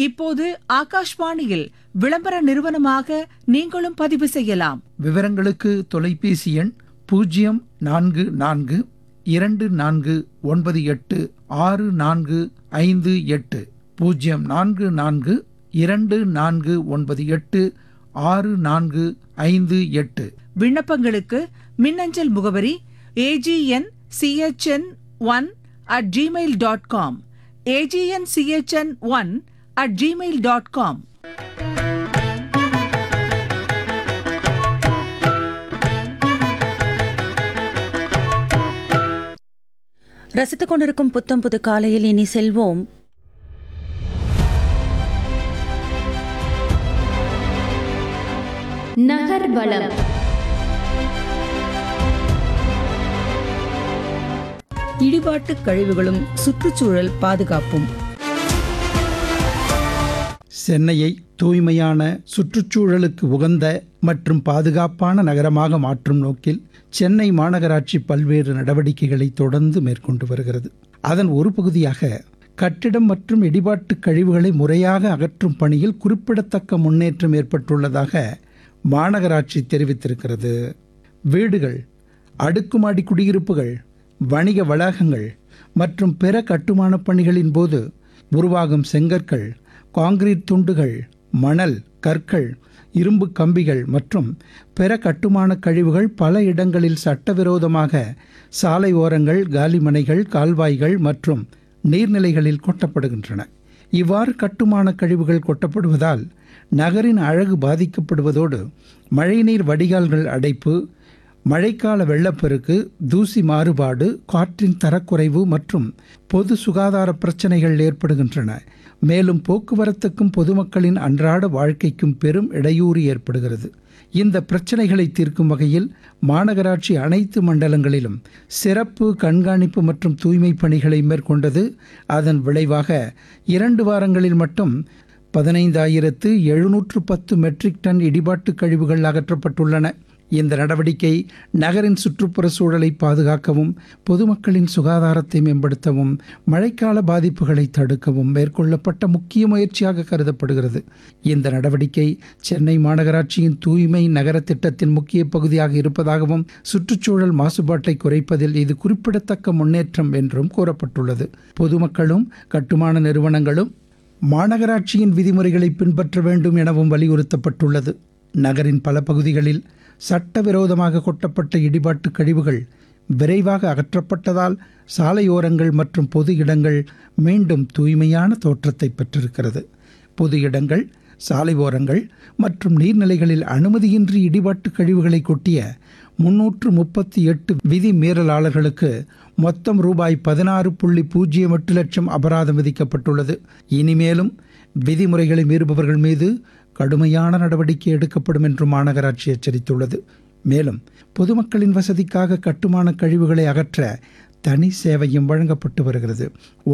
இப்போது ஆகாஷ்வாணியில் விளம்பர நிறுவனமாக நீங்களும் பதிவு செய்யலாம் விவரங்களுக்கு தொலைபேசி எண் பூஜ்ஜியம் நான்கு நான்கு இரண்டு நான்கு ஒன்பது எட்டு ஆறு நான்கு ஐந்து எட்டு பூஜ்ஜியம் நான்கு நான்கு இரண்டு நான்கு ஒன்பது எட்டு ஆறு நான்கு ஐந்து எட்டு விண்ணப்பங்களுக்கு மின்னஞ்சல் முகவரி AGN CHN one at Gmail dot com AGN CHN one at Gmail dot com ரசித்துக் கொண்டிருக்கும் புத்தம் புது காலையில் இனி செல்வோம் நகர்வளம் இடிபாட்டு கழிவுகளும் சுற்றுச்சூழல் பாதுகாப்பும் சென்னையை தூய்மையான சுற்றுச்சூழலுக்கு உகந்த மற்றும் பாதுகாப்பான நகரமாக மாற்றும் நோக்கில் சென்னை மாநகராட்சி பல்வேறு நடவடிக்கைகளை தொடர்ந்து மேற்கொண்டு வருகிறது அதன் ஒரு பகுதியாக கட்டிடம் மற்றும் இடிபாட்டு கழிவுகளை முறையாக அகற்றும் பணியில் குறிப்பிடத்தக்க முன்னேற்றம் ஏற்பட்டுள்ளதாக மாநகராட்சி தெரிவித்திருக்கிறது வீடுகள் அடுக்குமாடி குடியிருப்புகள் வணிக வளாகங்கள் மற்றும் பிற கட்டுமானப் பணிகளின் போது உருவாகும் செங்கற்கள் காங்கிரீட் துண்டுகள் மணல் கற்கள் இரும்பு கம்பிகள் மற்றும் பிற கட்டுமான கழிவுகள் பல இடங்களில் சட்டவிரோதமாக சாலை ஓரங்கள் காலிமனைகள் கால்வாய்கள் மற்றும் நீர்நிலைகளில் கொட்டப்படுகின்றன இவ்வாறு கட்டுமான கழிவுகள் கொட்டப்படுவதால் நகரின் அழகு பாதிக்கப்படுவதோடு மழைநீர் வடிகால்கள் அடைப்பு மழைக்கால வெள்ளப்பெருக்கு தூசி மாறுபாடு காற்றின் தரக்குறைவு மற்றும் பொது சுகாதார பிரச்சனைகள் ஏற்படுகின்றன மேலும் போக்குவரத்துக்கும் பொதுமக்களின் அன்றாட வாழ்க்கைக்கும் பெரும் இடையூறு ஏற்படுகிறது இந்த பிரச்சனைகளை தீர்க்கும் வகையில் மாநகராட்சி அனைத்து மண்டலங்களிலும் சிறப்பு கண்காணிப்பு மற்றும் தூய்மை பணிகளை மேற்கொண்டது அதன் விளைவாக இரண்டு வாரங்களில் மட்டும் பதினைந்தாயிரத்து எழுநூற்று பத்து மெட்ரிக் டன் இடிபாட்டு கழிவுகள் அகற்றப்பட்டுள்ளன இந்த நடவடிக்கை நகரின் சுற்றுப்புற சூழலை பாதுகாக்கவும் பொதுமக்களின் சுகாதாரத்தை மேம்படுத்தவும் மழைக்கால பாதிப்புகளை தடுக்கவும் மேற்கொள்ளப்பட்ட முக்கிய முயற்சியாக கருதப்படுகிறது இந்த நடவடிக்கை சென்னை மாநகராட்சியின் தூய்மை நகர திட்டத்தின் முக்கிய பகுதியாக இருப்பதாகவும் சுற்றுச்சூழல் மாசுபாட்டை குறைப்பதில் இது குறிப்பிடத்தக்க முன்னேற்றம் என்றும் கூறப்பட்டுள்ளது பொதுமக்களும் கட்டுமான நிறுவனங்களும் மாநகராட்சியின் விதிமுறைகளை பின்பற்ற வேண்டும் எனவும் வலியுறுத்தப்பட்டுள்ளது நகரின் பல பகுதிகளில் சட்டவிரோதமாக கொட்டப்பட்ட இடிபாட்டு கழிவுகள் விரைவாக அகற்றப்பட்டதால் சாலையோரங்கள் மற்றும் பொது இடங்கள் மீண்டும் தூய்மையான தோற்றத்தை பெற்றிருக்கிறது பொது இடங்கள் சாலை ஓரங்கள் மற்றும் நீர்நிலைகளில் அனுமதியின்றி இடிபாட்டு கழிவுகளை கொட்டிய முன்னூற்று முப்பத்தி எட்டு விதி மீறலாளர்களுக்கு மொத்தம் ரூபாய் பதினாறு புள்ளி பூஜ்ஜியம் எட்டு லட்சம் அபராதம் விதிக்கப்பட்டுள்ளது இனிமேலும் விதிமுறைகளை மீறுபவர்கள் மீது கடுமையான நடவடிக்கை எடுக்கப்படும் என்று மாநகராட்சி எச்சரித்துள்ளது மேலும் பொதுமக்களின் வசதிக்காக கட்டுமான கழிவுகளை அகற்ற தனி சேவையும் வழங்கப்பட்டு வருகிறது